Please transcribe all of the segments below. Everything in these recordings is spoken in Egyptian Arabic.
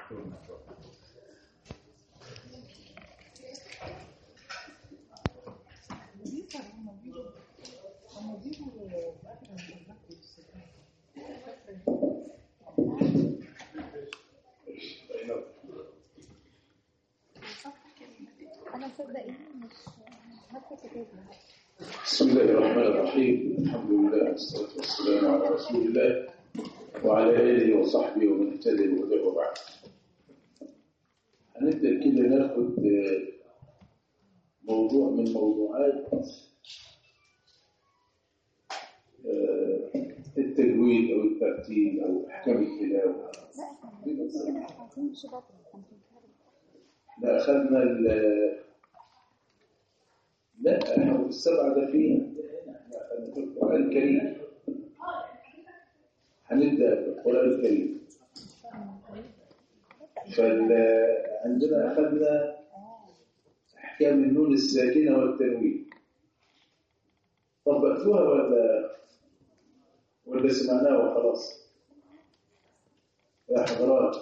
انا صدقيني مش هكتب كتابنا بسم الله الرحمن الرحيم الحمد لله والصلاة والسلام على رسول الله وعلى آله وصحبه ومن اهتدى بهداه وبعد هنبدأ كده ناخد آه، موضوع من موضوعات آه، التجويد أو الترتيب أو أحكام التلاوة لا احنا كده عايزين مش بدري احنا بنتكلم. لا أخذنا ال لا احنا السبعة ده فين؟ احنا أخذنا في القرآن الكريم هنبدأ بالقرآن الكريم فعندنا أخذنا أحكام النون الساكنة والتنوين طبقتوها ولا ولا سمعناها وخلاص يا حضرات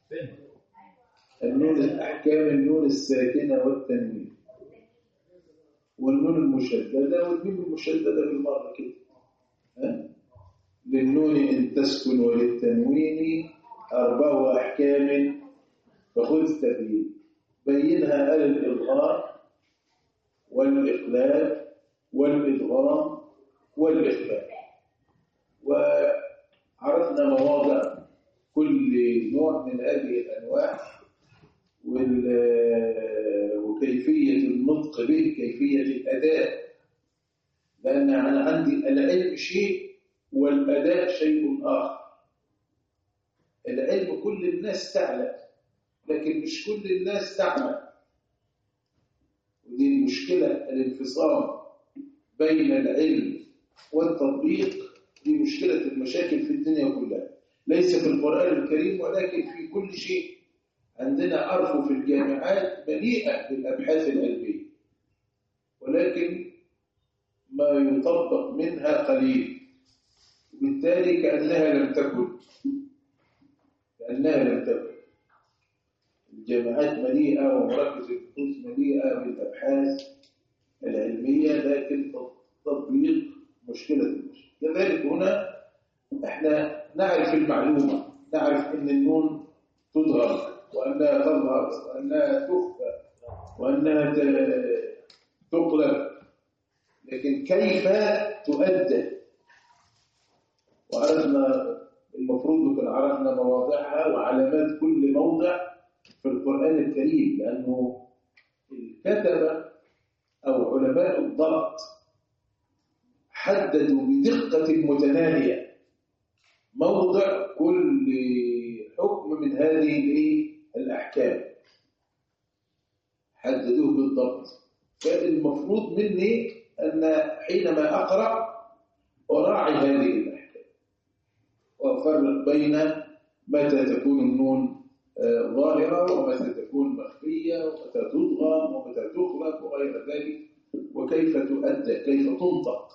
النون أحكام النون الساكنة والتنوين والنون المشددة والميم المشددة بالمرة كده ها؟ للنون إن تسكن وللتنوين أربع أحكام فخذ تبيين بينها آل الإظهار والإقلال والإدغام والإخفاء وعرفنا مواضع كل نوع من هذه الأنواع وال- وكيفية النطق به كيفية الأداء لأن أنا عندي العلم شيء والأداء شيء آخر العلم كل الناس تعلم لكن مش كل الناس تعمل ودي المشكلة الانفصام بين العلم والتطبيق دي مشكلة المشاكل في الدنيا كلها ليس في القرآن الكريم ولكن في كل شيء عندنا أرفف في الجامعات مليئة بالأبحاث العلمية ولكن ما يطبق منها قليل وبالتالي كأنها لم تكن كأنها لم تكن الجامعات مليئة ومراكز البحوث مليئة بالأبحاث العلمية لكن تطبيق مشكلة المشكلة كذلك هنا احنا نعرف المعلومة نعرف ان النون تظهر وأنها تظهر وأنها تخفى وأنها ت- تقلب لكن كيف تؤدى وعرفنا المفروض نكون عرفنا مواضعها وعلامات كل موضع في القرآن الكريم لأنه الكتبة أو علماء الضبط حددوا بدقة متناهية موضع كل حكم من هذه الإيه؟ الأحكام حددوه بالضبط فالمفروض مني أن حينما أقرأ أراعي هذه الأحكام وأفرق بين متى تكون النون آه، ظاهرة ومتى تكون مخفية ومتى تضغم ومتى تخلق وغير ذلك وكيف تؤدى كيف تنطق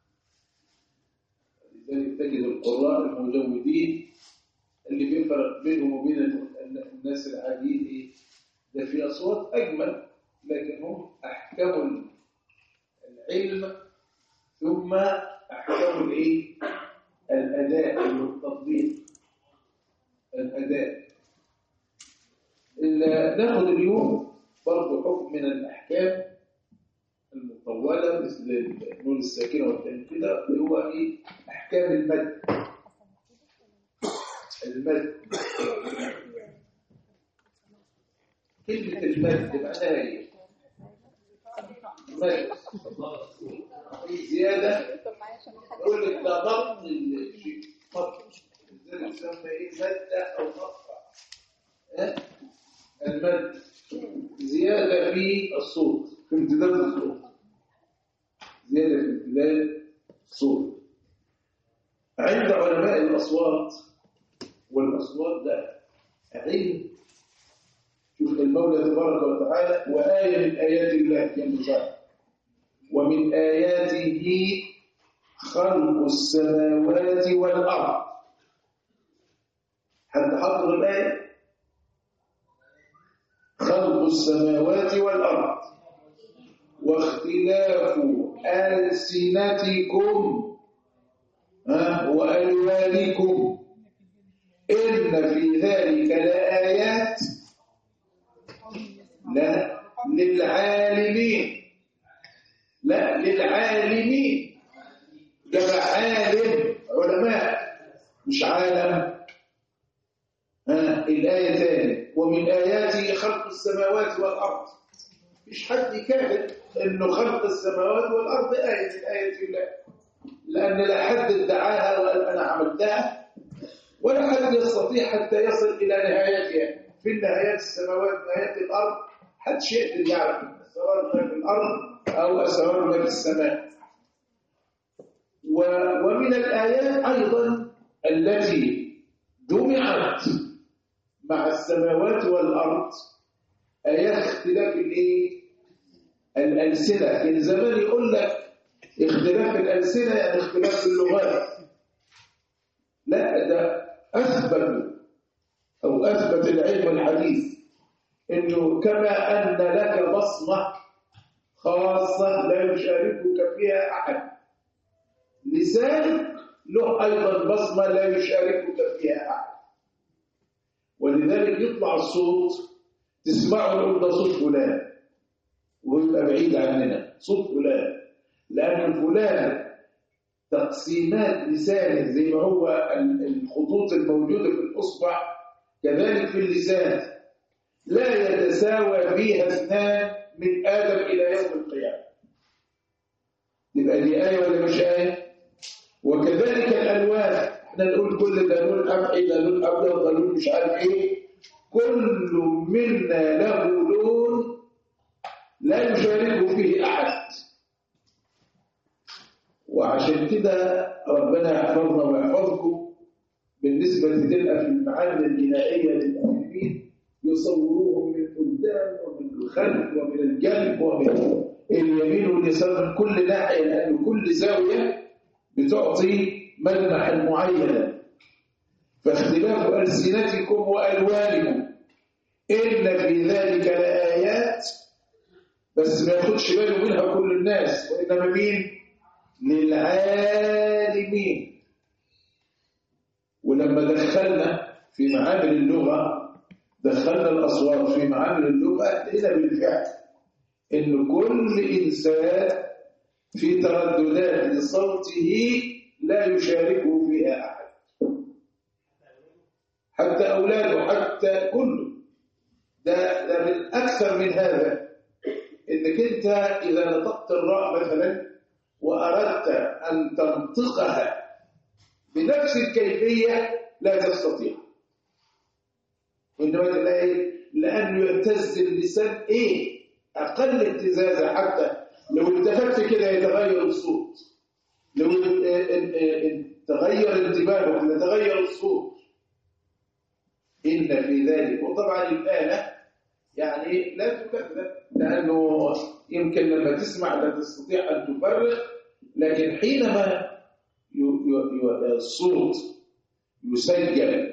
لذلك تجد القراء المجودين اللي بيفرق بينهم وبين الناس العاديين ايه ده في اصوات اجمل لكن هم احكموا العلم ثم احكموا الايه الاداء والتطبيق الاداء ال- ناخد اليوم برضه حكم من الاحكام المطوله مثل النون الساكنه والتاني كده اللي هو ايه احكام المد المد كلمة المد معناها ايه؟ مد في زيادة يقول لك ده ضبط الشيء ضبط لذلك يسمى ايه مد او مقطع ها؟ المد زيادة في الصوت في امتداد الصوت زيادة في امتداد الصوت عند علماء الأصوات والأصوات ده علم شوف المولى تبارك وتعالى وآية من آيات الله جل وعلا ومن آياته خلق السماوات والأرض حد حضر الآية السماوات والأرض واختلاف ألسنتكم ها، وألوانكم إن في ذلك لآيات لا للعالمين لا للعالمين جمع عالم علماء مش عالم ها الآية ثانية ومن آياته خلق السماوات والأرض مش حد يكافئ إنه خلق السماوات والأرض آية من آيات الله لأن لا حد ادعاها وقال أنا عملتها ولا حد يستطيع حتى يصل إلى نهايتها في نهايات السماوات نهايات الأرض حد يقدر يعرف سواء ما في الأرض أو سواء ما في السماء و- ومن الآيات أيضا التي جمعت مع السماوات والأرض آيات اختلاف الإيه؟ الألسنة كان زمان يقول لك اختلاف الألسنة يعني اختلاف اللغات لا ده أثبت أو أثبت العلم الحديث إنه كما أن لك بصمة خاصة لا يشاركك فيها أحد لسانك له أيضا بصمة لا يشاركك فيها أحد ولذلك يطلع الصوت تسمعه نقول ده صوت فلان ويبقى بعيد عننا صوت فلان لأن فلان تقسيمات لسانه زي ما هو ال- الخطوط الموجودة في الأصبع كذلك في اللسان لا يتساوى فيها اثنان من آدم إلى يوم القيامة يبقى دي آية ولا مش آية وكذلك الألوان احنا نقول كل ده لون قمحي ده لون أبيض ده لون مش عارف إيه كل منا له لون لا يشاركه فيه أحد وعشان كده ربنا يحفظنا ويحفظكم بالنسبة تلقى في المعامل الجنائية للمؤمنين يصوروهم من قدام ومن الخلف ومن الجنب ومن اليمين واليسار من كل ناحية لأن كل زاوية بتعطي ملمحا معينا فاختلاف ألسنتكم وألوانكم إن في ذلك لآيات بس ما ياخدش باله منها كل الناس وإنما مين؟ للعالمين ولما دخلنا في معامل اللغة دخلنا الأصوات في معامل اللغة لقينا بالفعل إن كل إنسان في ترددات لصوته لا يشاركه فيها أحد حتى أولاده حتى كله ده, ده من أكثر من هذا إنك أنت إذا نطقت الراء مثلا وأردت أن تنطقها بنفس الكيفية لا تستطيع وإنما تلاقي لأنه يهتز اللسان إيه أقل ابتزازة حتى لو التفت كده يتغير الصوت لو تغير انتباهك يتغير الصوت إن في ذلك وطبعا الآلة يعني لا تكذب لأنه يمكن لما تسمع لا تستطيع أن تفرق لكن حينما الصوت يسجل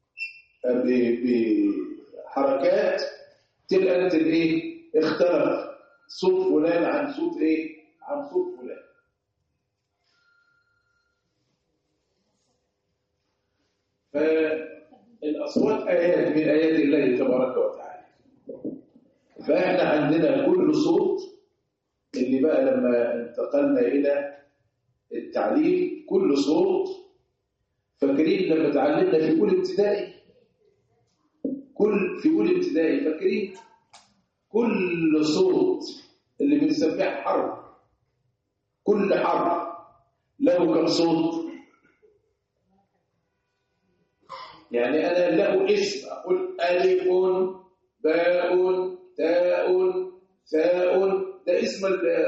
بحركات تلقى انت الايه اختلف صوت فلان عن صوت ايه عن صوت فلان فالاصوات ايات من ايات الله تبارك وتعالى فاحنا عندنا كل صوت اللي بقى لما انتقلنا الى التعليم كل صوت فاكرين لما اتعلمنا في كل ابتدائي كل في كل ابتدائي فاكرين كل صوت اللي بنسميه حرف كل حرف له كم صوت يعني انا له اسم اقول الف باء تاء ثاء ده اسم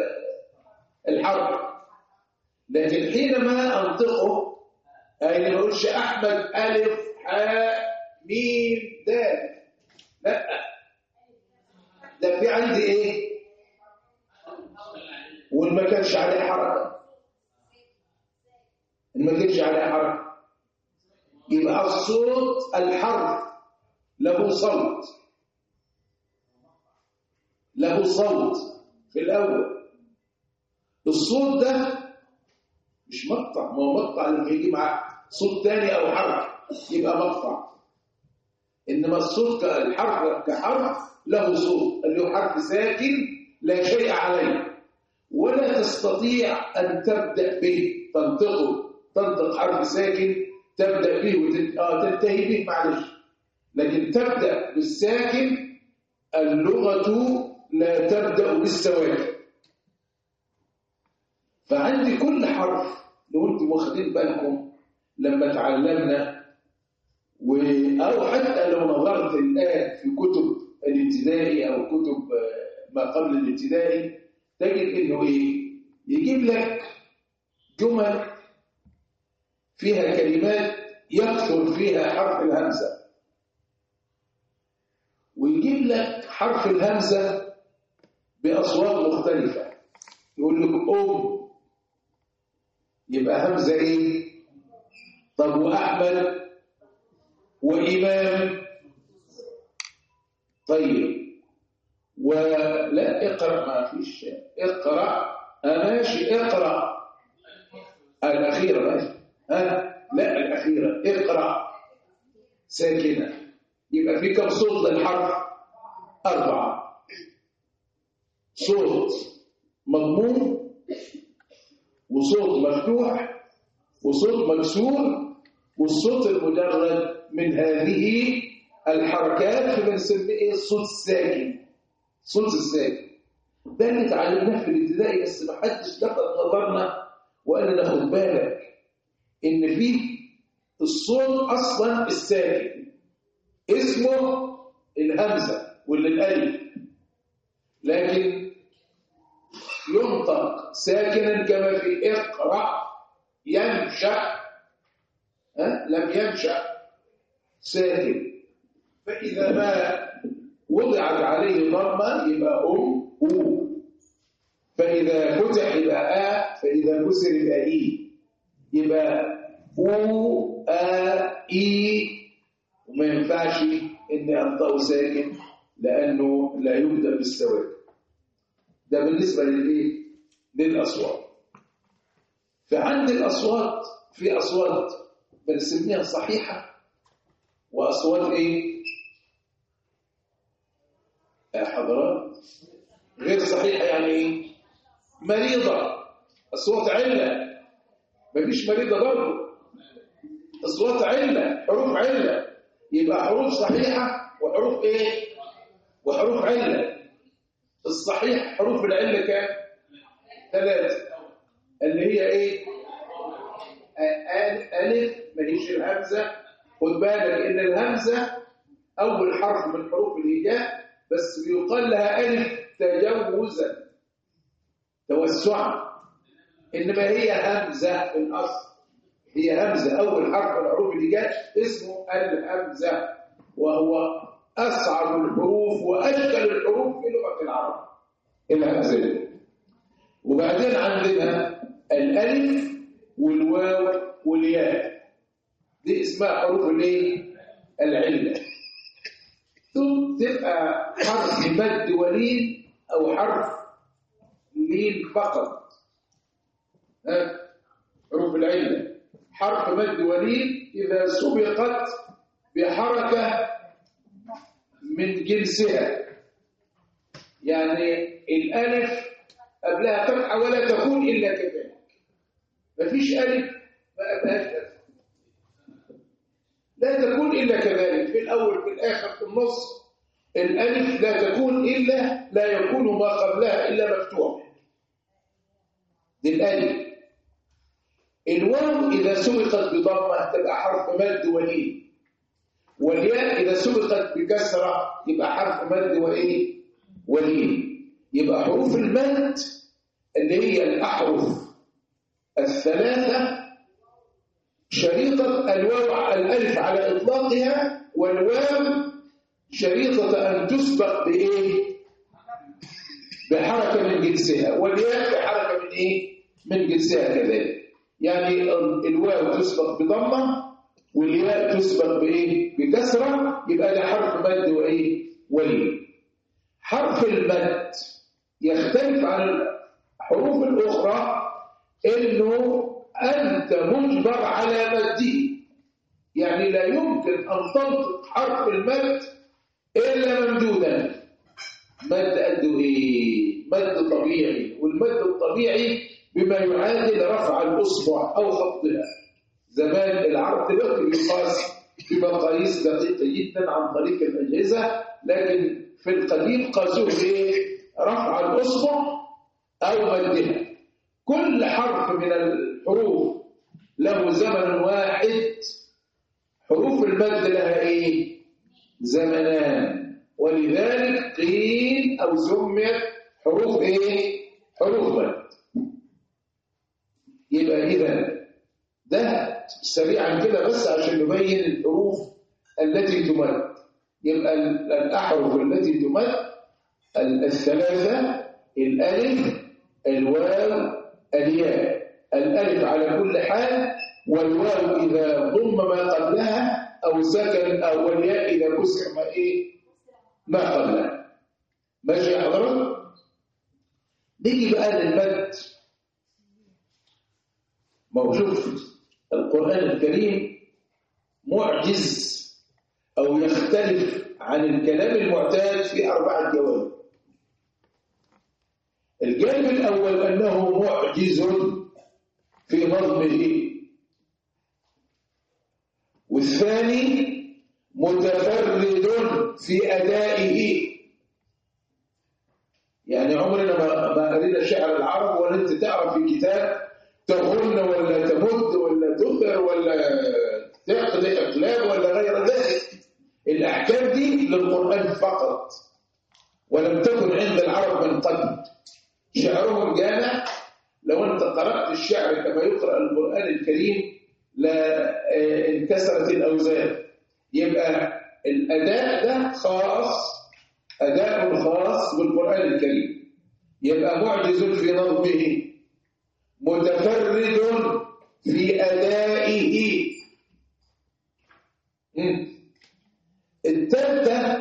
الحرف لكن حينما انطقه اي ما اقولش احمد الف حاء ميم دال لا ده في عندي ايه وان ما كانش عليه حركه ان ما كانش عليه حركه يبقى الصوت الحرف له صوت له صوت في الأول الصوت ده مش مقطع ما هو مقطع لما يجي مع صوت تاني أو حرف يبقى مقطع إنما الصوت الحرف كحرف له صوت اللي هو حرف ساكن لا شيء عليه ولا تستطيع أن تبدأ به تنطقه تنطق حرف ساكن تبدأ به وتنتهي به معلش لكن تبدأ بالساكن اللغة لا تبدأ بالسواكن فعندي كل حرف لو انتم واخدين بالكم لما تعلمنا و... أو حتى لو نظرت الآن في كتب الابتدائي أو كتب ما قبل الابتدائي تجد إنه إيه؟ يجيب لك جمل فيها كلمات يكثر فيها حرف الهمزة ويجيب لك حرف الهمزة بأصوات مختلفة يقول لك أم يبقى همزة إيه؟ طب وأحمد وإمام طيب ولا اقرأ ما فيش اقرأ ماشي اقرأ الأخيرة ماشي ها لا الأخيرة اقرأ ساكنة يبقى في كم صوت للحرف أربعة صوت مضموم وصوت مفتوح وصوت مكسور والصوت المجرد من هذه الحركات فبنسميه ايه الصوت الساكن صوت الساكن ده اللي اتعلمناه في الابتدائي بس ما حدش لفت نظرنا وقال لنا خد بالك ان في الصوت اصلا الساكن اسمه الهمزه واللي الالف لكن ينطق ساكنا كما في اقرا ينشا أه؟ لم ينشا ساكن فاذا ما وضعت عليه ضمه يبقى ام او فاذا فتح يبقى ا فاذا كسر يبقى اي يبقى او ا اي وما ينفعش اني انطقه ساكن لانه لا يبدا بالسواد ده بالنسبه للايه للاصوات فعند الاصوات في اصوات بنسميها صحيحه واصوات ايه يا حضرات غير صحيحه يعني ايه مريضه اصوات عله مفيش مريضه برضه اصوات عله حروف عله يبقى حروف صحيحه وحروف ايه وحروف عله الصحيح حروف العله كام ثلاثه اللي هي ايه الف ماهيش الهمزه خد بالك ان الهمزه اول حرف من حروف الهجاء بس بيقال لها الف تجوزا توسعا انما هي همزه في الاصل هي همزه اول حرف من حروف الهجاء اسمه الهمزه وهو اصعب الحروف واشكل الحروف في لغه العرب الهمزه وبعدين عندنا الالف والواو والياء دي اسمها حروف الايه العله ثم تبقى حرف مد ولين او حرف لين فقط ها حروف العله حرف مد ولين اذا سبقت بحركه من جنسها يعني الالف قبلها فتحه ولا تكون الا كذلك مفيش الف ما قبلهاش لا تكون الا كذلك في الاول في الاخر في النص الالف لا تكون الا لا يكون ما قبلها الا مفتوح دي الالف الواو اذا سبقت بضمه تبقى حرف مد ولين والياء اذا سبقت بكسره يبقى حرف مد وايه ولين يبقى حروف المد اللي هي الأحرف الثلاثة شريطة الواو الألف على إطلاقها والواو شريطة أن تسبق بإيه؟ بحركة من جنسها والياء بحركة من إيه؟ من جنسها كذلك يعني الواو تسبق بضمة والياء تسبق بإيه؟ بكسرة يبقى ده حرف مد وإيه؟ ولي حرف المد يختلف عن الحروف الأخرى إنه أنت مجبر على مده يعني لا يمكن أن تنطق حرف المد إلا ممدودا مد قده إيه؟ مد طبيعي والمد الطبيعي بما يعادل رفع الأصبع أو خفضها زمان العرب دلوقتي بيقاس بمقاييس دقيقة جدا عن طريق الأجهزة لكن في القديم قاسوه بإيه؟ رفع الأصبع أو مدها كل حرف من الحروف له زمن واحد حروف المد لها ايه زمنان ولذلك قيل او سميت حروف ايه حروف مد يبقى اذا ده سريعا كده بس عشان نبين الحروف التي تمد يبقى الاحرف التي تمد الثلاثه الالف الواو الياء الالف على كل حال والواو إذا ضم ما قبلها أو سكن أو والياء إذا كسر ما إيه ما قبلها ماشي يا حضرات نيجي بقى للمد ما هو شوف القرآن الكريم معجز أو يختلف عن الكلام المعتاد في أربعة جوانب الجانب الأول أنه معجز في نظمه والثاني متفرد في أدائه يعني عمرنا ما ما قرينا شعر العرب ولا انت تعرف في كتاب تغن ولا تمد ولا تظهر ولا تقضي اقلام ولا غير ذلك الاحكام دي للقران فقط ولم تكن عند العرب من قبل شعرهم جامع لو انت قرات الشعر كما يقرا القران الكريم لا انكسرت الأوزان يبقى الأداء ده خاص أداء خاص بالقرآن الكريم يبقى معجز في نظمه متفرد في أدائه التالتة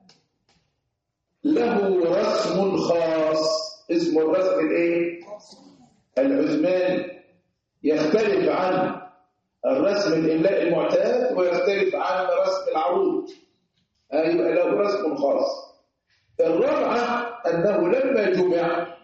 له رسم خاص اسمه الرسم الايه العثماني يختلف عن الرسم الإملاء المعتاد ويختلف عن رسم العروض يبقى له رسم خاص الرابعة أنه لما جمع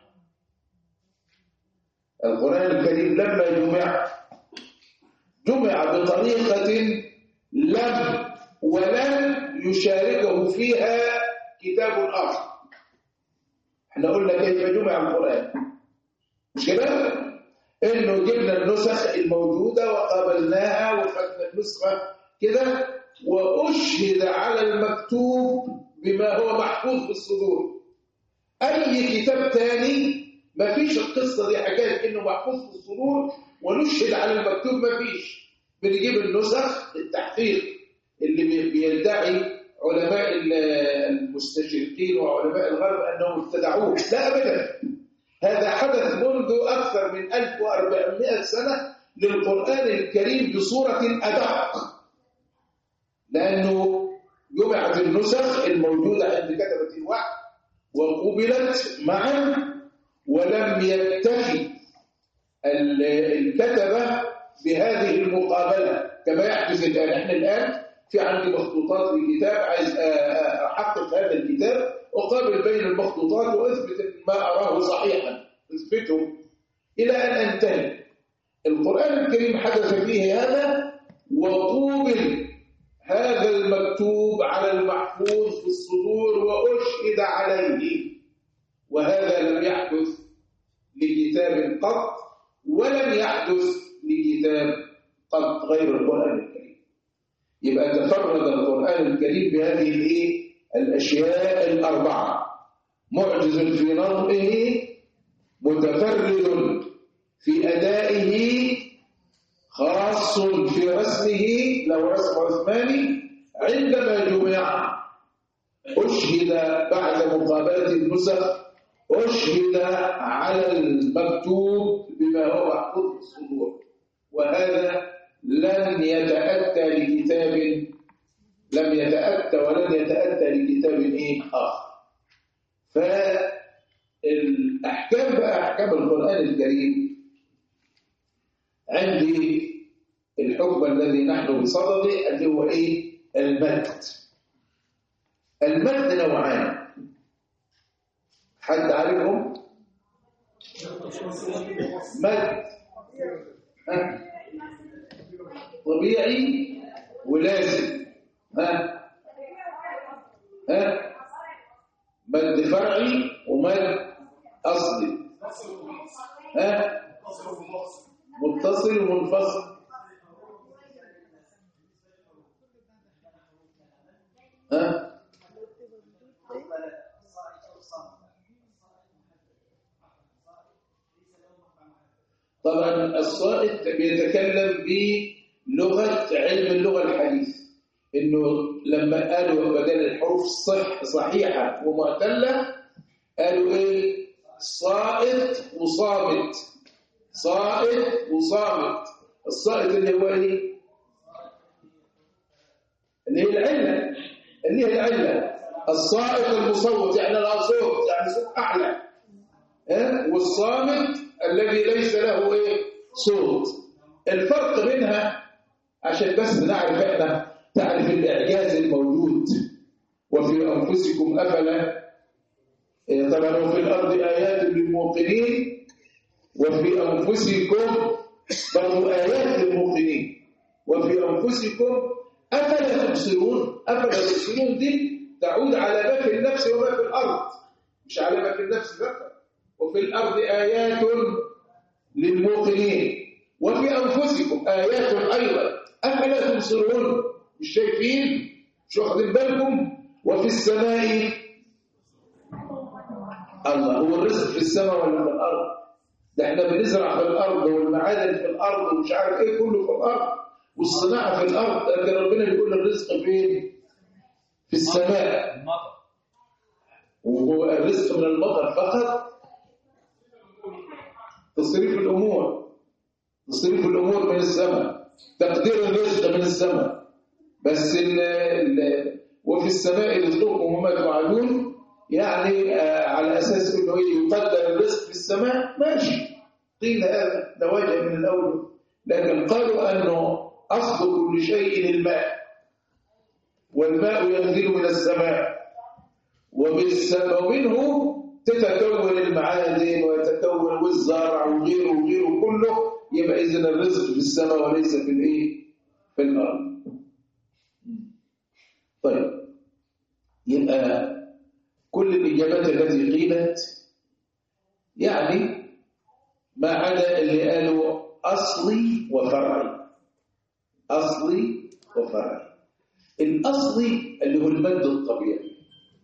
القرآن الكريم لما جمع جمع بطريقة لم ولن يشاركه فيها كتاب آخر احنا قلنا كيف جمع القرآن مش كده؟ انه جبنا النسخ الموجودة وقابلناها وخدنا النسخة كده وأشهد على المكتوب بما هو محفوظ في الصدور أي كتاب تاني ما فيش القصة دي حكاية إنه محفوظ في الصدور ونشهد على المكتوب ما فيش بنجيب النسخ التحقيق اللي بيدعي علماء المستشرقين وعلماء الغرب أنهم ابتدعوه لا أبدا هذا حدث منذ أكثر من 1400 سنة للقرآن الكريم بصورة أدق لأنه جمعت النسخ الموجودة عند كتبة الوحي وقبلت معا ولم يكتفي الكتبة بهذه المقابلة كما يحدث الآن احنا الآن في عندي مخطوطات لكتاب عايز أحقق هذا الكتاب أقابل بين المخطوطات وأثبت ما أراه صحيحا أثبته إلى أن أنتهي القرآن الكريم حدث فيه هذا وقوبل هذا المكتوب على المحفوظ في الصدور وأشهد عليه وهذا لم يحدث لكتاب قط ولم يحدث لكتاب قط غير القرآن الكريم يبقى تفرد القرآن الكريم بهذه الايه الأشياء الأربعة معجز في نظمه متفرد في أدائه خاص في رسمه لو رسم عثماني عندما جمع أشهد بعد مقابلة النسخ أشهد على المكتوب بما هو محفوظ في الصدور وهذا لن يتأتى لكتاب لم يتأتى ولن يتأتى لكتاب إيه آخر فالأحكام بقى أحكام القرآن الكريم عندي الحكم الذي نحن بصدده اللي هو إيه؟ المد المد نوعان حد عارفهم؟ مد ها؟ طبيعي ولازم ها ها مد فرعي ومد اصلي ها متصل ومنفصل ها طبعا الصائد بيتكلم بلغة علم اللغة الحديث انه لما قالوا بدل الحروف صح صحيحة ومعتلة قالوا ايه صائد وصامت صائد وصامت الصائد اللي هو ايه اللي هي العلة اللي هي العلة الصائد المصوت يعني لا صوت يعني صوت اعلى ها؟ والصامت الذي ليس له ايه صوت الفرق بينها عشان بس نعرف احنا تعرف الاعجاز الموجود وفي انفسكم افلا إيه طبعا وفي الارض ايات للموقنين وفي انفسكم برضو ايات للموقنين وفي انفسكم افلا تبصرون افلا تبصرون دي تعود على ما في النفس وما في الارض مش على ما في النفس فقط وفي الأرض آيات للموقنين وفي أنفسكم آيات أيضا أفلا تبصرون مش شايفين مش واخدين بالكم وفي السماء الله هو الرزق في السماء ولا في الأرض ده احنا بنزرع في الأرض والمعادن في الأرض ومش عارف ايه كله في الأرض والصناعة في الأرض لكن ربنا بيقول الرزق فين في السماء المطر وهو الرزق من المطر فقط تصريف الأمور تصريف الأمور من السماء تقدير الرزق من السماء بس ال ال وفي السماء رزقكم وما توعدون يعني آه على أساس أنه يقدر الرزق في السماء ماشي قيل هذا ده وجه من الأول لكن قالوا أنه أصل كل شيء الماء والماء ينزل من السماء وبالسماء ومنه تتكون المعادن ويتكون والزرع وغيره وغيره كله يبقى اذا الرزق في السماء وليس في الايه في الارض طيب يبقى كل الاجابات التي قيلت يعني ما عدا اللي قالوا اصلي وفرعي اصلي وفرعي الاصلي اللي هو المد الطبيعي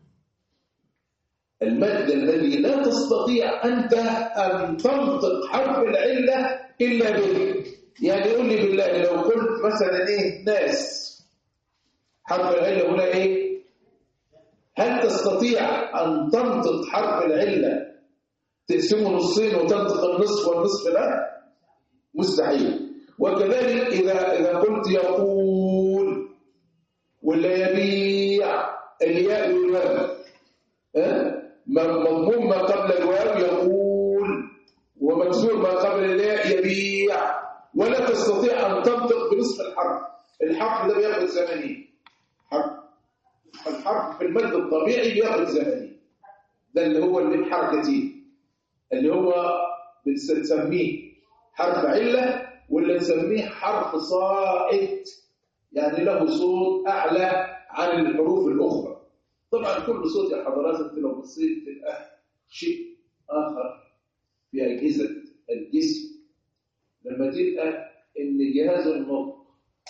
المد الذي لا تستطيع أنت أن تنطق حرف العلة إلا به يعني قول لي بالله لو قلت مثلا إيه ناس حرف العلة هنا إيه هل تستطيع أن تنطق حرف العلة تقسمه نصين وتنطق النصف والنصف لا مستحيل وكذلك إذا إذا قلت يقول ولا يبيع الياء والواو ها مضموم ما قبل الواو يقول ومكسور ما قبل الياء يبيع ولا تستطيع أن تنطق بنصف الحرف الحرف ده بياخد زمنين حرف الحرف في المد الطبيعي بياخد زمنين ده اللي هو اللي بحركتين اللي هو بنسميه حرف علة ولا نسميه حرف صائت يعني له صوت أعلى عن الحروف الأخرى طبعا كل صوت يا حضرات انت لو بصيت تلقى شيء اخر في اجهزه الجسم لما تلقى ان جهاز النطق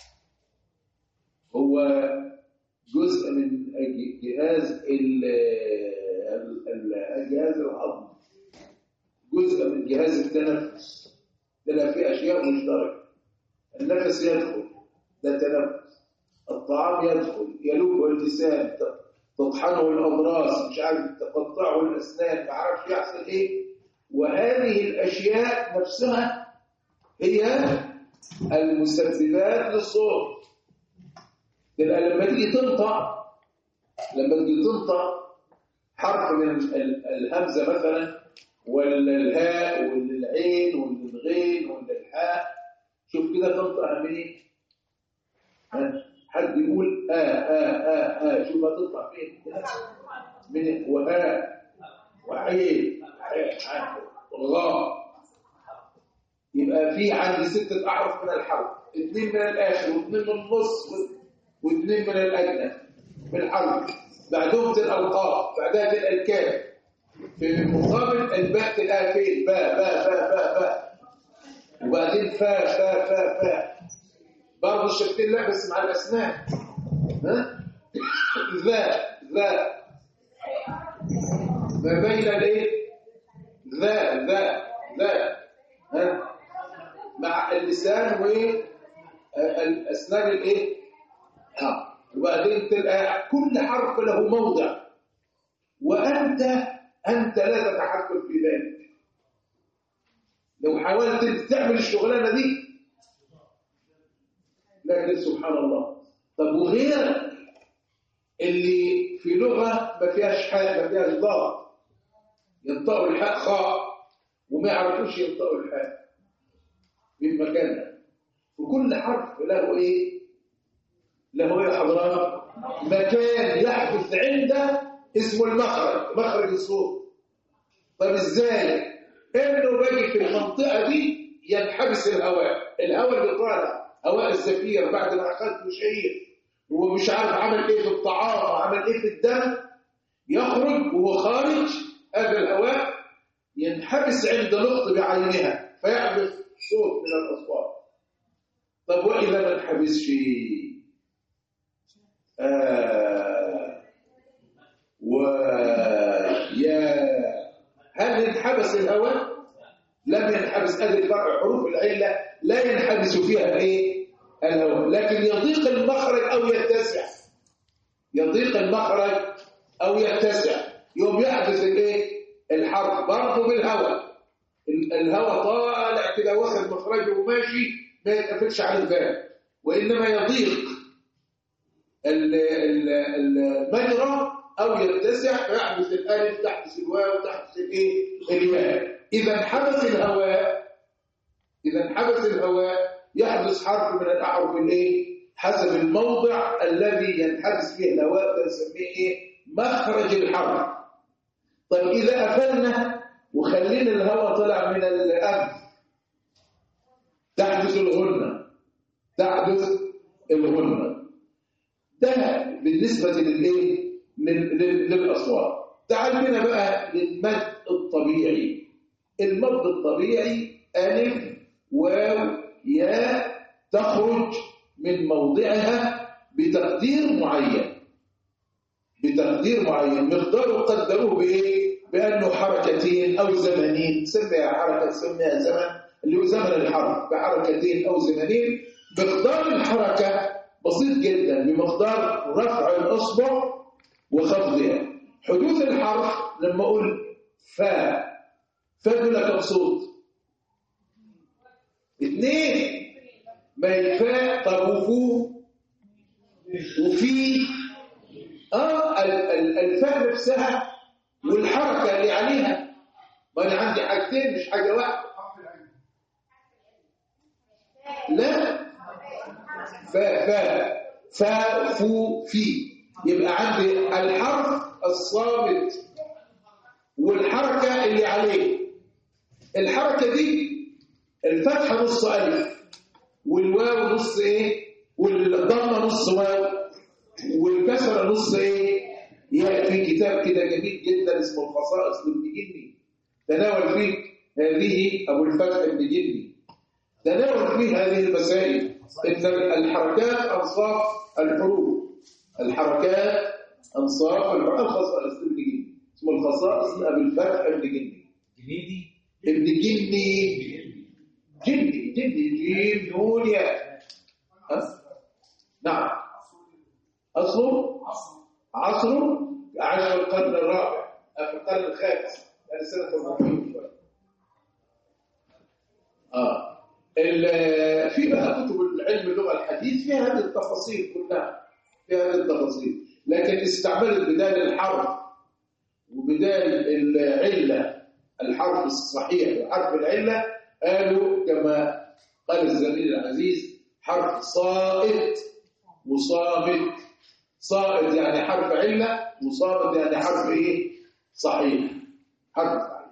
هو جزء من جهاز ال الجهاز الهضمي جزء من جهاز التنفس ده في اشياء مشتركه النفس يدخل ده تنفس الطعام يدخل يلوك اللسان تطحنه الأضراس مش عارف تقطعه الأسنان ما عارفش يحصل إيه وهذه الأشياء نفسها هي المسببات للصوت لأن لما تيجي تنطق لما تيجي تنطق حرف من ال- ال- الهمزة مثلا ولا الهاء ولا العين ولا الغين ولا الحاء شوف كده تنطق منين ها؟ حد يقول آه آه آه آه شوف هتطلع فين كده من وهاء وعين عين والله يبقى في عندي ستة أحرف من الحرف اثنين من الآخر واثنين من النص واثنين من الأدنى من الحرف بعدهم تلقى القاف بعدها تلقى الكاف في المقابل الباء تلقى فين باء باء باء باء باء وبعدين فاء فاء فاء فاء برضه الشكلين لا بس مع الأسنان ها ذا ذا ما بين الايه ذا ذا ذا ها مع اللسان والاسنان الايه ها وبعدين تلقى كل حرف له موضع وانت انت لا تتحكم في ذلك لو حاولت تعمل الشغلانه دي لكن سبحان الله طب وغيرك اللي في لغه ما فيهاش حاء ما فيهاش ضاد ينطقوا الحاء خاء وما يعرفوش ينطقوا الحاء من مكانها وكل حرف له ايه له ايه يا حضرات مكان يحدث عنده اسمه المخرج مخرج الصوت طب ازاي انه باجي في المنطقه دي ينحبس الهواء الهواء اللي طالع هواء الزفير بعد ما اخذت شهير ومش عارف عمل ايه في الطعام وعمل ايه في الدم يخرج وهو خارج هذا الهواء ينحبس عند نقط بعينها فيحدث صوت من الاصوات طب واذا ما انحبسش آه ويا هل انحبس الهواء لم ينحبس ادي الفرق حروف العله لا ينحبس فيها ايه الهواء لكن يضيق المخرج او يتسع يضيق المخرج او يتسع يوم يحدث الايه الحرف برضه بالهواء ال- الهواء طالع كده واخد مخرجه وماشي ما يتقفلش على الباب وانما يضيق ال- ال- المجرى او يتسع فيحدث الالف تحدث الواو تحدث الايه الياء اذا انحبس الهواء اذا انحبس الهواء يحدث حرف من الاحرف الايه حسب الموضع الذي ينحبس فيه الهواء ده نسميه ايه مخرج الحرف طيب اذا قفلنا وخلينا الهواء طلع من الانف تحدث الغنه تحدث الغنه ده بالنسبه للايه لل- لل- للاصوات تعال بنا بقى للمد الطبيعي المد الطبيعي الف واو ياء تخرج من موضعها بتقدير معين بتقدير معين مقداره قدروه بايه بانه حركتين او زمنين سميها حركه سميها زمن اللي هو زمن الحرف بحركتين او زمنين مقدار الحركه بسيط جدا بمقدار رفع الاصبع وخفضها حدوث الحرف لما اقول فا فا دول كم صوت اثنين ما الفاء طب وفو وفي اه ال- ال- الفاء نفسها والحركه اللي عليها ما انا عندي حاجتين مش حاجه واحده لا فاء فاء فاء فو في يبقى عندي الحرف الصامت والحركه اللي عليه الحركه دي الفتحه نص الف والواو نص ايه والضمه نص واو والكسره نص ايه يا في كتاب كده جميل جدا اسمه الخصائص لابن جني تناول فيه هذه ابو الفتح ابن جني تناول فيه هذه المسائل ان الحركات انصاف الحروف الحركات انصاف الحروف الخصائص ابن جني اسمه الخصائص لابو الفتح ابن جني جنيدي ابن جني جني جني جيم نون ياء ها؟ نعم أصله عصر عاش في القرن الرابع في القرن الخامس يعني سنة 400 شوية اه ال- في بقى كتب العلم اللغة الحديث فيها هذه التفاصيل كلها فيها هذه التفاصيل لكن استعملت بدال الحرف وبدال العلة الحرف الصحيح وحرف العلة قالوا كما قال الزميل العزيز حرف صائت وصامت صائت يعني حرف علة وصامت يعني حرف ايه صحيح حرف صحيح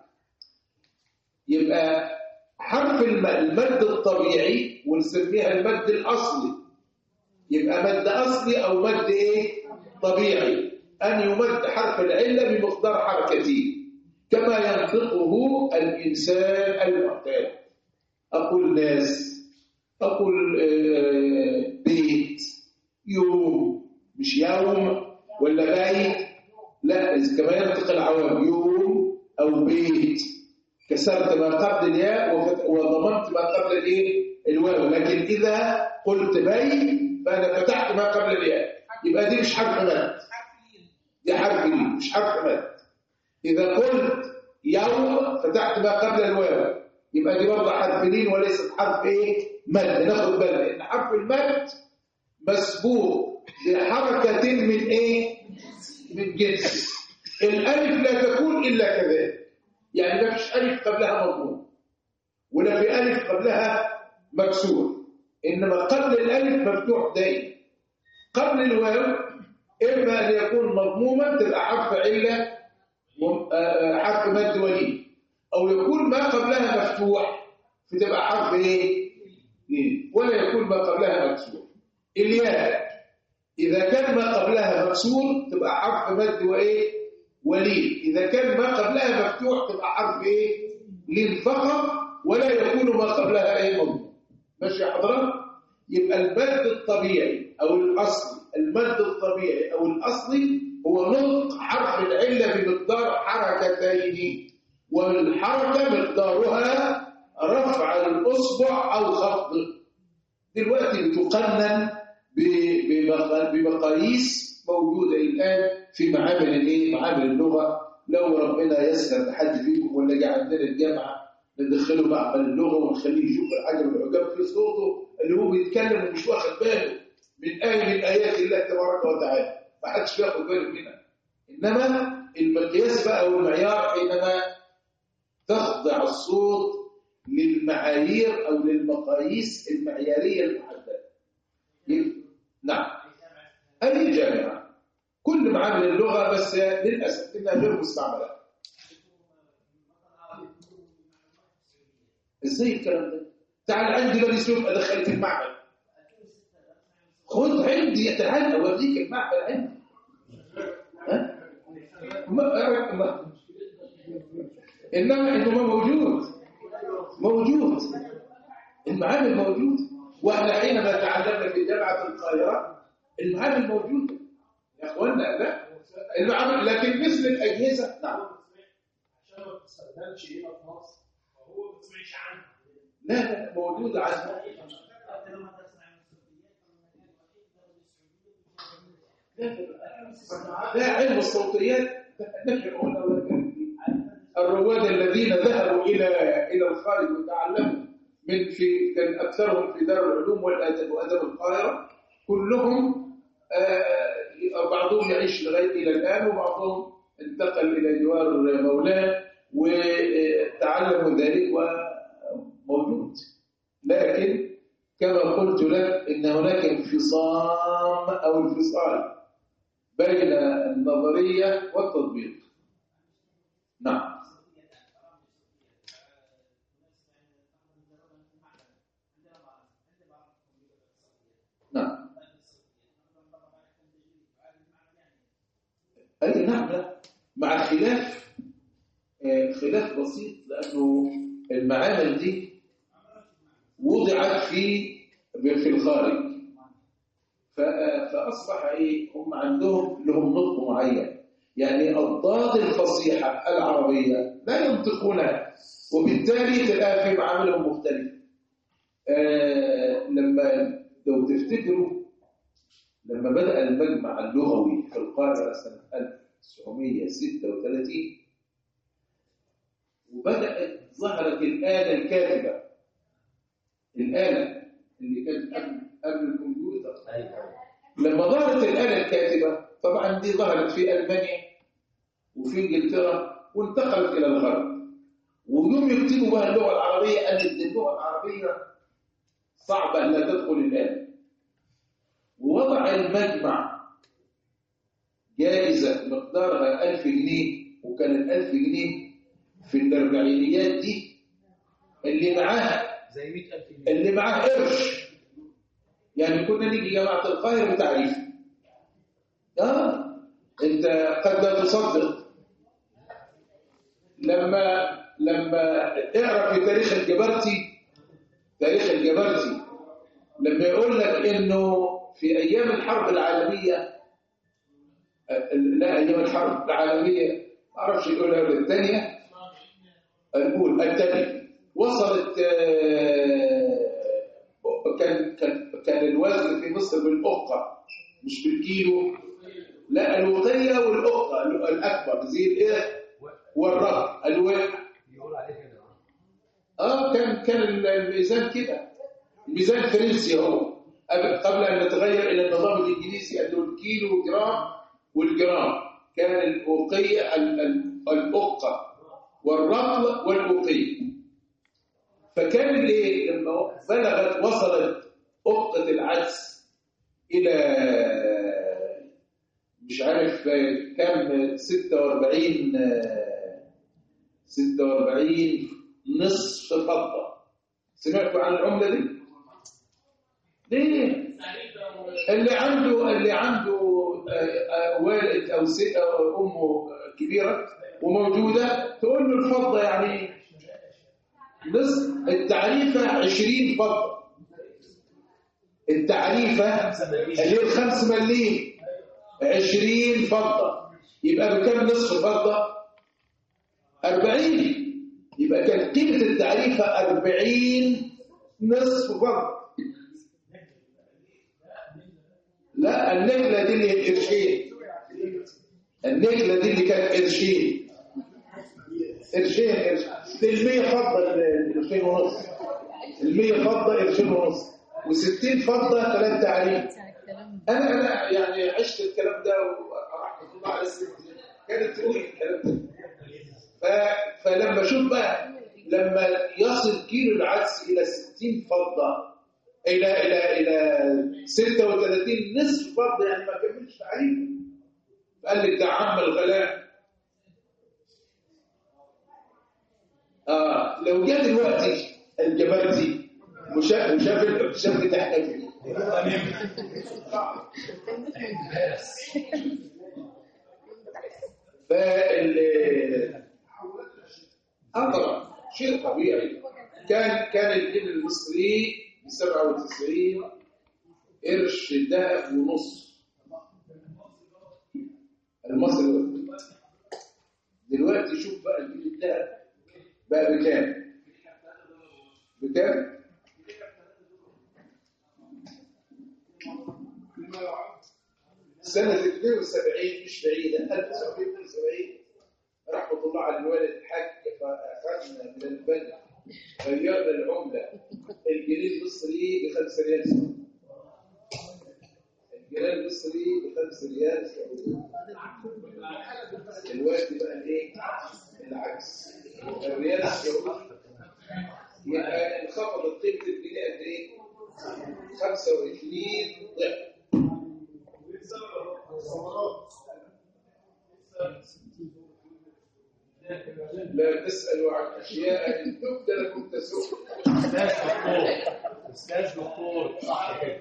يبقى حرف الم- المد الطبيعي ونسميها المد الأصلي يبقى مد أصلي أو مد إيه؟ طبيعي أن يمد حرف العلة بمقدار حركته كما ينطقه الإنسان المعتاد أقول ناس أقول آه، بيت يوم مش يوم ولا بيت لا إذا كما ينطق العوام يوم أو بيت كسرت ما قبل الياء وفت- وضممت ما قبل الايه الواو لكن اذا قلت بي فانا فتحت ما قبل الياء يبقى دي مش حرف مد دي حرف لين مش حرف مد اذا قلت يوم فتحت ما قبل الواو يبقى دي برضه حرف لين وليست حرف ايه مد ناخد بالنا ان حرف المد مسبوق بحركه من ايه من جنس الالف لا تكون الا كذلك يعني ما فيش ألف قبلها مضموم ولا في ألف قبلها مكسور إنما قبل الألف مفتوح دايما قبل الواو إما أن يكون مضموما تبقى حرف علة مم- آه، آه، حرف مد ولي أو يكون ما قبلها مفتوح فتبقى حرف إيه؟ لين. ولا يكون ما قبلها مكسور الياء إذا كان ما قبلها مكسور تبقى حرف مد وإيه؟ ولين إذا كان ما قبلها مفتوح تبقى حرف إيه؟ لين فقط ولا يكون ما قبلها أي مضمون ماشي يا حضرات؟ يبقى المد الطبيعي أو الأصلي المد الطبيعي أو الأصلي هو نطق حرف العلة بمقدار حركتين والحركة مقدارها رفع الأصبع أو خفضه دلوقتي بتقنن ب- بمق- بمقاييس موجودة الآن في معامل الايه؟ معامل اللغة لو ربنا يسر حد فيكم ولا جه عندنا الجامعة ندخله معمل اللغة ونخليه يشوف العجب والعجاب في صوته اللي هو بيتكلم ومش واخد باله من آية من آيات الله تبارك وتعالى ما حدش بياخد باله منها إنما المقياس بقى والمعيار حينما تخضع الصوت للمعايير أو للمقاييس المعيارية المحددة يبقى- نعم أي جامعة كل معامل اللغة بس للأسف إنها غير مستعملة إزاي الكلام ده؟ تعال عندي بني سوف أدخلك المعمل خد عندي تعال أوريك المعمل عندي ها؟ ما ما إنما إنه ما موجود موجود المعامل موجود واحنا حينما تعلمنا في جامعة القاهرة المعامل موجودة يا اخوانا لا المعامل لكن مثل الأجهزة نعم عشان ما تستخدمش هنا في مصر فهو ما تسمعش عنه لا لا موجودة عندنا لا علم الصوتيات نحن قلنا ولكن الرواد الذين ذهبوا إلى إلى الخارج وتعلموا من في كان أكثرهم في دار العلوم والأدب وأدب القاهرة كلهم آه، بعضهم يعيش لغاية إلى الآن وبعضهم انتقل إلى جوار مولاه وتعلموا ذلك وموجود لكن كما قلت لك إن هناك انفصام أو انفصال بين النظرية والتطبيق نعم نعم أي نعم لا. مع خلاف آه، خلاف بسيط لأنه المعامل دي وضعت في في الخارج ف- فأصبح إيه هم عندهم لهم نطق معين يعني الضاد الفصيحة العربية لا ينطقونها وبالتالي تلاقي في معاملهم مختلف آه لما لو تفتكروا لما بدأ المجمع اللغوي في القاهرة سنة 1936 وبدأت ظهرت الآلة الكاتبة الآلة اللي كانت قبل قبل الكمبيوتر لما ظهرت الآلة الكاتبة طبعا دي ظهرت في ألمانيا وفي انجلترا وانتقلت الى الغرب ويوم يكتبوا بها اللغه العربيه قالت دي اللغه العربيه صعبه ان لا تدخل الان ووضع المجمع جائزه مقدارها 1000 جنيه وكان ال 1000 جنيه في الاربعينيات دي اللي معاها زي 100000 جنيه اللي معاه قرش يعني كنا نيجي جماعة القاهرة بتعريف اه انت قد لا تصدق لما لما اقرا في تاريخ الجبرتي تاريخ الجبرتي لما يقول لك انه في ايام الحرب العالميه لا ايام الحرب العالميه ما اعرفش يقولها ولا الثانيه نقول الثانيه وصلت آه، كان كان كان الوزن في مصر بالأقة مش بالكيلو لا الوقية والأقة الأكبر زي الإيه والرق الوقت يقول عليه كده اه كان كان الميزان كده الميزان الفرنسي اهو قبل قبل ان نتغير الى النظام الانجليزي قالوا الكيلو جرام والجرام كان الاوقيه ال- ال- الاقه والرطل والاوقيه فكان الايه لما بلغت وصلت اقه العدس الى مش عارف كم 46 آه، 46 نصف فضة سمعتوا عن العملة دي؟ ليه؟ اللي عنده اللي عنده آه، آه، والد أو ست أو أمه كبيرة وموجودة تقول له الفضة يعني إيه؟ نصف التعريفة 20 فضة التعريفة اللي هي الخمس مليم 20 فضة يبقى بكم نصف فضة؟ 40 يبقى كان قيمة التعريفة 40 نصف فضة لا النجلة دي اللي هي قرشين النجلة دي اللي كانت قرشين قرشين قرشين دي المية فضة القرشين ونص المية فضة قرشين ونص وستين فضة ثلاث تعريف انا انا يعني عشت الكلام ده ورحمه الله على الست كانت تقول الكلام ده ف- فلما اشوف بقى لما يصل كيلو العدس الى 60 فضه الى الى الى 36 نصف فضه يعني ما كملش تعريف قال لك ده عم الغلاء اه لو جه دلوقتي الجبرتي وشاف وشاف شاف اللي احنا فيه فال أطرى شيء طبيعي كان كان الجن المصري ب 97 قرش ذهب ونص المصري دلوقتي شوف بقى الجن الذهب بقى بكام؟ بكام؟ سنة 72 مش بعيدة 1972 رحمة الله على الوالد الحاج فأخذنا من البنك غيرنا العملة الجنيه المصري ب 5 ريال سعودي الجنيه المصري ب 5 ريال سعودي دلوقتي بقى الايه؟ العكس الريال السعودي يبقى انخفضت قيمة الجنيه قد ايه؟ 25 ضعف لا تسألوا عن أشياء إن تبدى لكم تسوء استاذ دكتور استاذ دكتور صح كده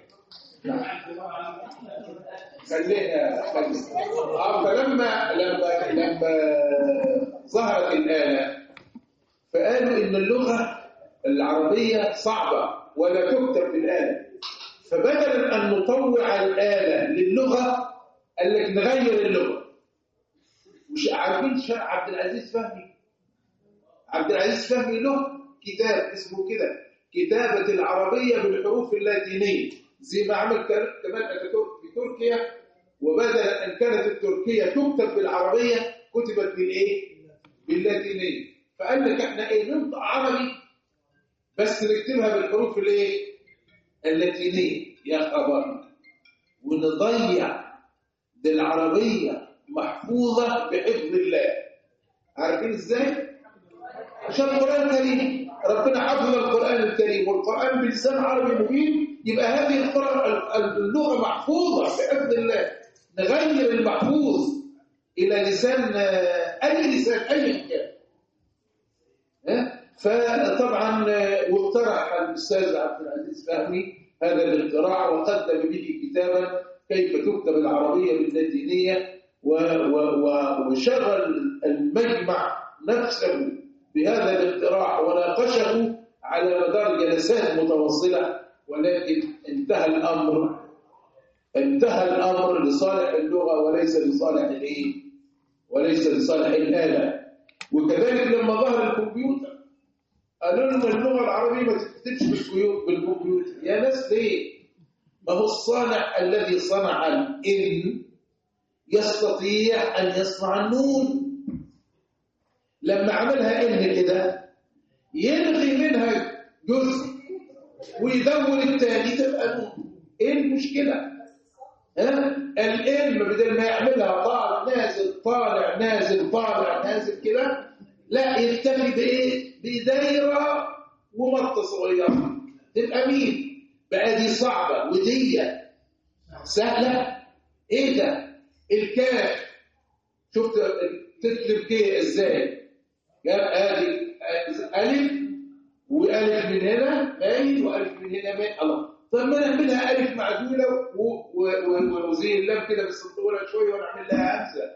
خليها خليها آه فلما لما لما ظهرت الآلة فقالوا إن اللغة العربية صعبة ولا تكتب بالآلة فبدلا أن نطوع الآلة للغة قال لك نغير اللغة مش عارفين شا- عبد العزيز فهمي عبد العزيز فهمي له كتاب اسمه كده كتابة العربية بالحروف اللاتينية زي ما عمل كر- كمان أتاتورك في تركيا وبدلا أن كانت التركية تكتب بالعربية كتبت بالإيه؟ باللاتينية فقال لك احنا ايه ننطق عربي بس نكتبها بالحروف الايه؟ اللاتينية يا خبر ونضيع دي العربية محفوظة بحفظ الله عارفين ازاي؟ عشان القرآن الكريم ربنا حفظ القرآن الكريم والقرآن بلسان عربي مبين يبقى هذه القرآن اللغة محفوظة بحفظ الله نغير المحفوظ إلى لسان أي لسان أي كتاب ها؟ فطبعا واقترح الأستاذ عبد العزيز فهمي هذا الاقتراح وقدم به كتابا كيف تكتب العربية باللاتينية و- و- و- وشغل المجمع نفسه بهذا الاقتراح وناقشه على مدار جلسات متواصلة ولكن انتهى الأمر انتهى الأمر لصالح اللغة وليس لصالح الايه؟ وليس لصالح الآلة وكذلك لما ظهر الكمبيوتر قالوا لنا اللغة العربية ما تكتبش بالكيو- بالكمبيوتر يا ناس ليه؟ ما هو الصانع الذي صنع الإن يستطيع أن يصنع النون لما عملها إن كده يلغي منها جزء ويدور التاني تبقى نون ايه المشكلة؟ ها؟ الإن بدل ما يعملها طالع نازل طالع نازل طالع نازل كده لا يكتفي بإيه؟ بدايرة ومطة صغيرة تبقى مين؟ بقى دي صعبة ودي سهلة ايه ده؟ الكاف شفت تكتب كيه ازاي؟ جاب ادي الف والف من هنا باين والف من هنا باين الله طب ما نعملها الف معدوله و- و- و- وزي اللام كده بس نطولها شويه ونعمل لها همزه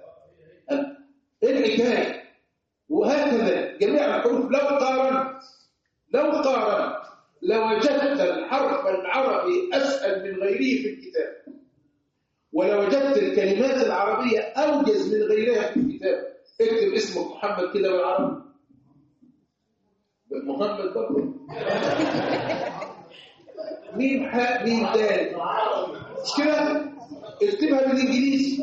ايه الحكايه؟ وهكذا جميع الحروف لو قارنت لو قارنت لوجدت الحرف العربي اسهل من غيره في الكتاب ولوجدت الكلمات العربية أوجز من غيرها في الكتاب اكتب اسمك محمد كده بالعربي محمد برضه ميم حاء ميم دال مش كده اكتبها بالانجليزي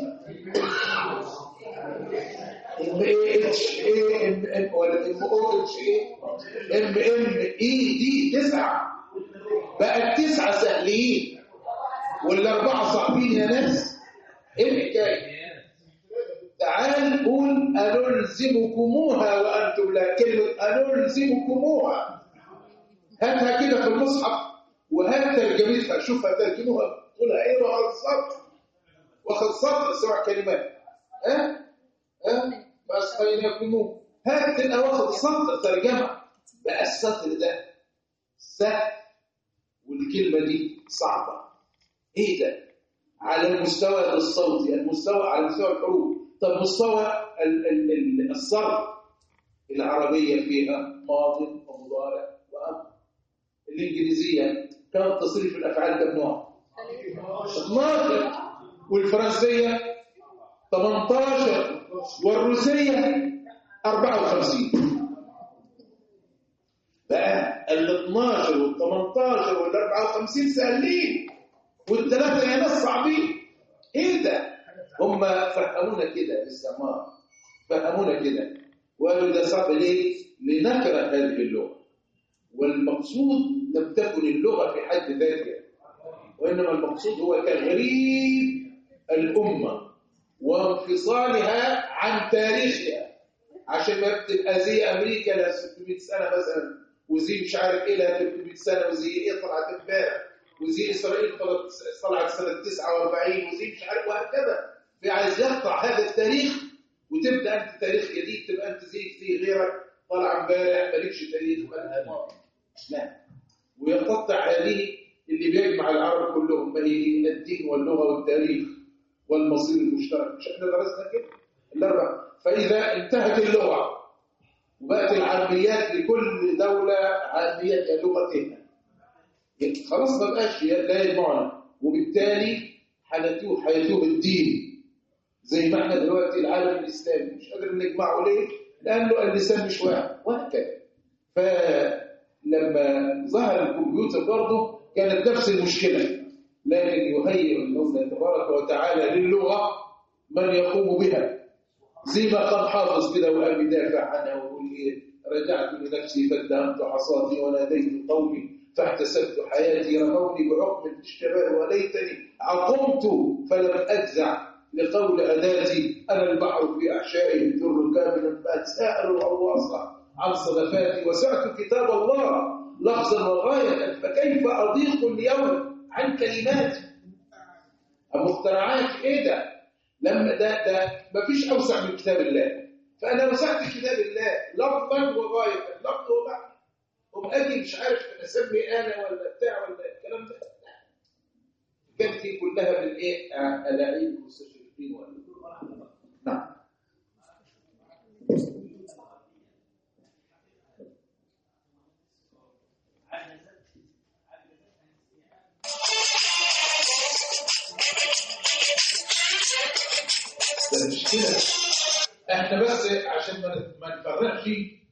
ام اي اتش اي ام ام ولا ام او اتش اي ام ام اي دي تسعه بقى التسعه سهلين والاربعه صعبين يا ناس ايه الحكايه تعال قول أنلزمكموها وأنتم لا كلمة أنلزمكموها هاتها كده في المصحف وهات ترجمتها شوفها ترجموها قولها ايه واخد سطر واخد سطر سبع كلمات ها ها فاسقيناكموه هات تبقى واخد سطر ترجمه بقى السطر ده سهل والكلمه دي صعبه ايه ده على المستوى الصوتي المستوى على مستوى الحروف طب مستوى ال- ال- ال- الصرف العربية فيها ماض ومضارع وأمر الإنجليزية كم تصريف الأفعال كم نوع 12 والفرنسية 18 والروسية 54 بقى ال 12 وال 18 وال 54 سهلين والثلاثة يا ناس صعبين ايه ده هم فهمونا كده باستعمار فهمونا كده وقالوا ده صعب ليه لنكره هذه اللغه والمقصود لم تكن اللغه في حد ذاتها وانما المقصود هو تغريب الامه وانفصالها عن تاريخها عشان ما تبقى زي امريكا لها 600 سنه مثلا وزي مش عارف ايه لها 300 سنه وزي ايه طلعت امبارح وزي اسرائيل طلعت طلعت سنه 49 وزي مش عارف وهكذا في عايز يقطع هذا التاريخ وتبدا انت تاريخ جديد تبقى انت زي زي غيرك طلع امبارح مالكش تاريخ مالكش ماضي لا ويقطع هذه اللي بيجمع العرب كلهم ما هي الدين واللغه والتاريخ والمصير المشترك مش احنا درسنا كده الاربع فاذا انتهت اللغه وبقت العاميات لكل دوله عاميات لغتها خلاص ما بقاش لا يجمعنا وبالتالي حنتوه حيتوه الدين زي ما احنا دلوقتي العالم الاسلامي مش قادر نجمعه ليه؟ لانه اللسان مش واحد وهكذا فلما ظهر الكمبيوتر برضه كانت نفس المشكله لكن يهيئ المولى تبارك وتعالى للغه من يقوم بها زي ما قال حافظ كده وقال يدافع عنها ويقول ايه رجعت لنفسي فاتهمت حصاتي وناديت قومي فاحتسبت حياتي رموني بعقم الاشتباه وليتني عقمت فلم اجزع لقول أداتي أنا البحر في أحشائه الدر كاملا فأتساءل وأواصل عن صدفاتي وسعت كتاب الله لفظا وغاية فكيف أضيق اليوم عن كلماتي مخترعات ايه ده لما ده ده مفيش اوسع من كتاب الله فانا وسعت كتاب الله لفظا وغايه اللفظ ومعنى هم اجي مش عارف اسمي انا ولا بتاع ولا الكلام ده لا. كانت دي كلها من ايه آه، الاعيب المستشرقين ولا نعم ده مش كده احنا بس عشان ما ما نفرقش